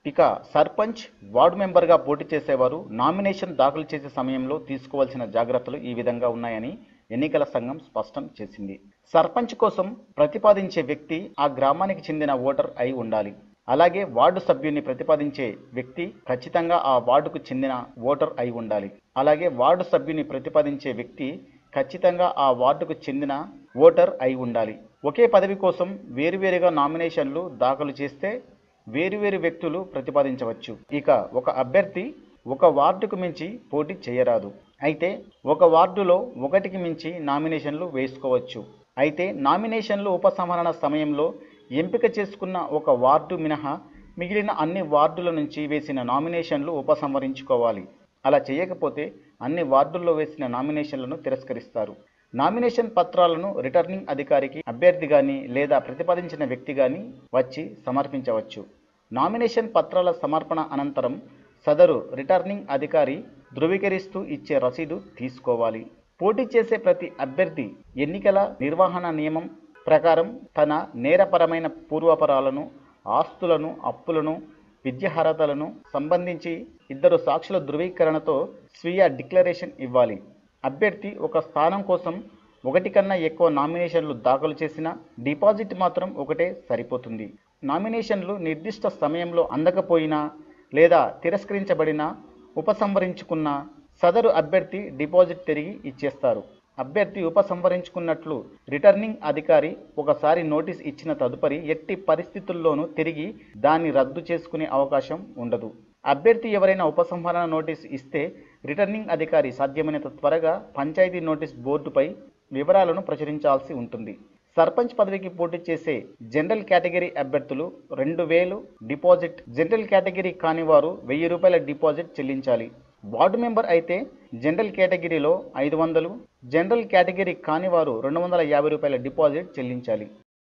ఇక సర్పంచ్ వార్డు మెంబర్గా పోటీ చేసేవారు నామినేషన్ దాఖలు చేసే సమయంలో తీసుకోవాల్సిన జాగ్రత్తలు ఈ విధంగా ఉన్నాయని ఎన్నికల సంఘం స్పష్టం చేసింది సర్పంచ్ కోసం ప్రతిపాదించే వ్యక్తి ఆ గ్రామానికి చెందిన ఓటర్ అయి ఉండాలి అలాగే వార్డు సభ్యుని ప్రతిపాదించే వ్యక్తి ఖచ్చితంగా ఆ వార్డుకు చెందిన ఓటర్ అయి ఉండాలి అలాగే వార్డు సభ్యుని ప్రతిపాదించే వ్యక్తి ఖచ్చితంగా ఆ వార్డుకు చెందిన ఓటర్ అయి ఉండాలి ఒకే పదవి కోసం వేరువేరుగా నామినేషన్లు దాఖలు చేస్తే వేరువేరు వ్యక్తులు ప్రతిపాదించవచ్చు ఇక ఒక అభ్యర్థి ఒక వార్డుకు మించి పోటీ చేయరాదు అయితే ఒక వార్డులో ఒకటికి మించి నామినేషన్లు వేసుకోవచ్చు అయితే నామినేషన్లు ఉపసంహరణ సమయంలో ఎంపిక చేసుకున్న ఒక వార్డు మినహా మిగిలిన అన్ని వార్డుల నుంచి వేసిన నామినేషన్లు ఉపసంహరించుకోవాలి అలా చేయకపోతే అన్ని వార్డుల్లో వేసిన నామినేషన్లను తిరస్కరిస్తారు నామినేషన్ పత్రాలను రిటర్నింగ్ అధికారికి అభ్యర్థి గాని లేదా ప్రతిపాదించిన వ్యక్తి గాని వచ్చి సమర్పించవచ్చు నామినేషన్ పత్రాల సమర్పణ అనంతరం సదరు రిటర్నింగ్ అధికారి ధృవీకరిస్తూ ఇచ్చే రసీదు తీసుకోవాలి పోటీ చేసే ప్రతి అభ్యర్థి ఎన్నికల నిర్వహణ నియమం ప్రకారం తన నేరపరమైన పూర్వపరాలను ఆస్తులను అప్పులను విద్యార్హతలను సంబంధించి ఇద్దరు సాక్షుల ధృవీకరణతో స్వీయ డిక్లరేషన్ ఇవ్వాలి అభ్యర్థి ఒక స్థానం కోసం ఒకటి కన్నా ఎక్కువ నామినేషన్లు దాఖలు చేసిన డిపాజిట్ మాత్రం ఒకటే సరిపోతుంది నామినేషన్లు నిర్దిష్ట సమయంలో అందకపోయినా లేదా తిరస్కరించబడినా ఉపసంహరించుకున్న సదరు అభ్యర్థి డిపాజిట్ తిరిగి ఇచ్చేస్తారు అభ్యర్థి ఉపసంహరించుకున్నట్లు రిటర్నింగ్ అధికారి ఒకసారి నోటీస్ ఇచ్చిన తదుపరి ఎట్టి పరిస్థితుల్లోనూ తిరిగి దాన్ని రద్దు చేసుకునే అవకాశం ఉండదు అభ్యర్థి ఎవరైనా ఉపసంహరణ నోటీస్ ఇస్తే రిటర్నింగ్ అధికారి సాధ్యమైనంత త్వరగా పంచాయతీ నోటీస్ బోర్డుపై వివరాలను ప్రచురించాల్సి ఉంటుంది సర్పంచ్ పదవికి పోటీ చేసే జనరల్ కేటగిరీ అభ్యర్థులు రెండు వేలు డిపాజిట్ జనరల్ కేటగిరీ కాని వారు వెయ్యి రూపాయల డిపాజిట్ చెల్లించాలి వార్డు మెంబర్ అయితే జనరల్ కేటగిరీలో ఐదు వందలు జనరల్ కేటగిరీ కాని వారు రెండు వందల యాభై రూపాయల డిపాజిట్ చెల్లించాలి